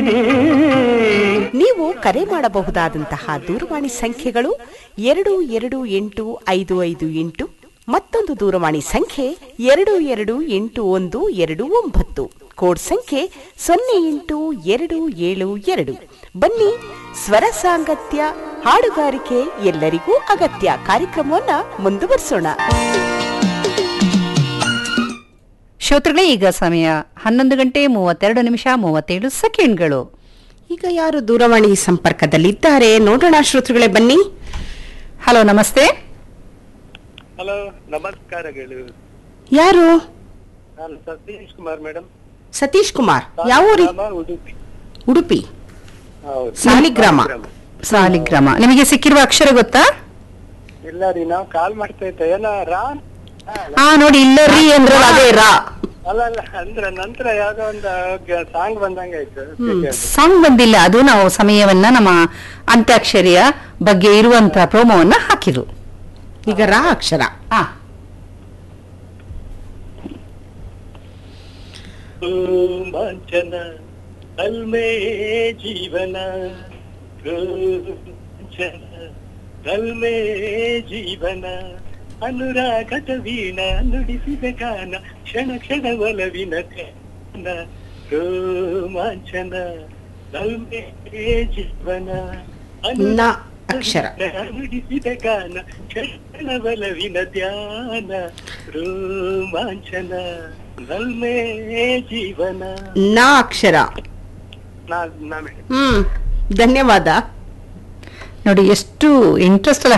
ನೀವು ಕರೆ ಮಾಡಬಹುದಾದಂತಹ ದೂರವಾಣಿ ಸಂಖ್ಯೆಗಳು ಎರಡು ಎರಡು ಎಂಟು ಐದು ಐದು ಎಂಟು ಮತ್ತೊಂದು ದೂರವಾಣಿ ಸಂಖ್ಯೆ ಎರಡು ಎರಡು ಎಂಟು ಒಂದು ಎರಡು ಒಂಬತ್ತು ಕೋಡ್ ಸಂಖ್ಯೆ ಸೊನ್ನೆ ಎಂಟು ಎರಡು ಏಳು ಎರಡು ಬನ್ನಿ ಸ್ವರ ಸಾಂಗತ್ಯ ಹಾಡುಗಾರಿಕೆ ಎಲ್ಲರಿಗೂ ಅಗತ್ಯ ಕಾರ್ಯಕ್ರಮವನ್ನ ಮುಂದುವರಿಸೋಣ ಶ್ರೋತೃಗಳೇ ಈಗ ಸಮಯ ಹನ್ನೊಂದು ಗಂಟೆ ಮೂವತ್ತೆರಡು ನಿಮಿಷ ಮೂವತ್ತೇಳು ಸೆಕೆಂಡ್ಗಳು ಈಗ ಯಾರು ದೂರವಾಣಿ ಸಂಪರ್ಕದಲ್ಲಿದ್ದಾರೆ ನೋಡೋಣ ಶ್ರೋತೃಗಳೇ ಬನ್ನಿ ಹಲೋ ನಮಸ್ತೆ ಹಲೋ ನಮಸ್ಕಾರಗಳು ಯಾರು ನಾನು ಸತೀಶ್ ಕುಮಾರ್ ಮೇಡಮ್ ಸತೀಶ್ ಕುಮಾರ್ ಯಾವ ಊರಿ ಉಡುಪಿ ಉಡುಪಿ ಹೌದು ಸಾಲಿಗ್ರಾಮ ಸಾಲಿಗ್ರಾಮ ನಿಮಗೆ ಸಿಕ್ಕಿರುವ ಅಕ್ಷರ ಗೊತ್ತಾ ಇಲ್ಲ ರೀ ನಾವು ಕಾಲ್ ಮಾಡ್ತಾ ಇದ್ದೆ ಏನ ರಾ ಹಾ ನೋಡಿ ಇಲ್ಲ ರೀ ಅಂದ್ರೆ ಅದೇ ರಾ ಅಲ್ಲ ಅಲ್ಲ ಅಂದ್ರೆ ನಂತರ ಯಾವ್ದೋ ಒಂದು ಸಾಂಗ್ ಬಂದಂಗ ಆಯ್ತು ಸಾಂಗ್ ಬಂದಿಲ್ಲ ಅದು ನಾವು ಸಮಯವನ್ನ ನಮ್ಮ ಅಂತ್ಯಾಕ್ಷರಿಯ ಬಗ್ಗೆ ಇರುವಂತಹ ಪ್ರೋಮೋವನ್ನ ಹಾಕಿರು ಈಗ ರಾ ಅಕ್ಷರ ಹಾ ರೋಮಾಂಚನ ಕಲ್ಮೇ ಜೀವನ ರೋಮಾಂಚನ ಕಲ್ಮೇ ಜೀವನ ಅನುರಾಗದ ವೀಣ ನುಡಿಸಿದ ಗಾನ ಕ್ಷಣ ಕ್ಷಣ ಒಲವಿನ ಧ್ಯಾನ ರೋಮಾಂಚನ ಕಲ್ಮೇ ಜೀವನ ನ ಅಕ್ಷರ ನುಡಿಸಿದ ಗಾನ ಕ್ಷಣ ಒಲವಿನ ಧ್ಯಾನ ರೋಮಾಂಚನ ನಲ್ಮೇ ಜೀವನ ನ ಅಕ್ಷರ ನಾ ನಾ ಮೇಡಮ್ ಹ್ಮ್ ಧನ್ಯವಾದ ನೋಡಿ ಎಷ್ಟು ಇಂಟ್ರೆಸ್ಟ್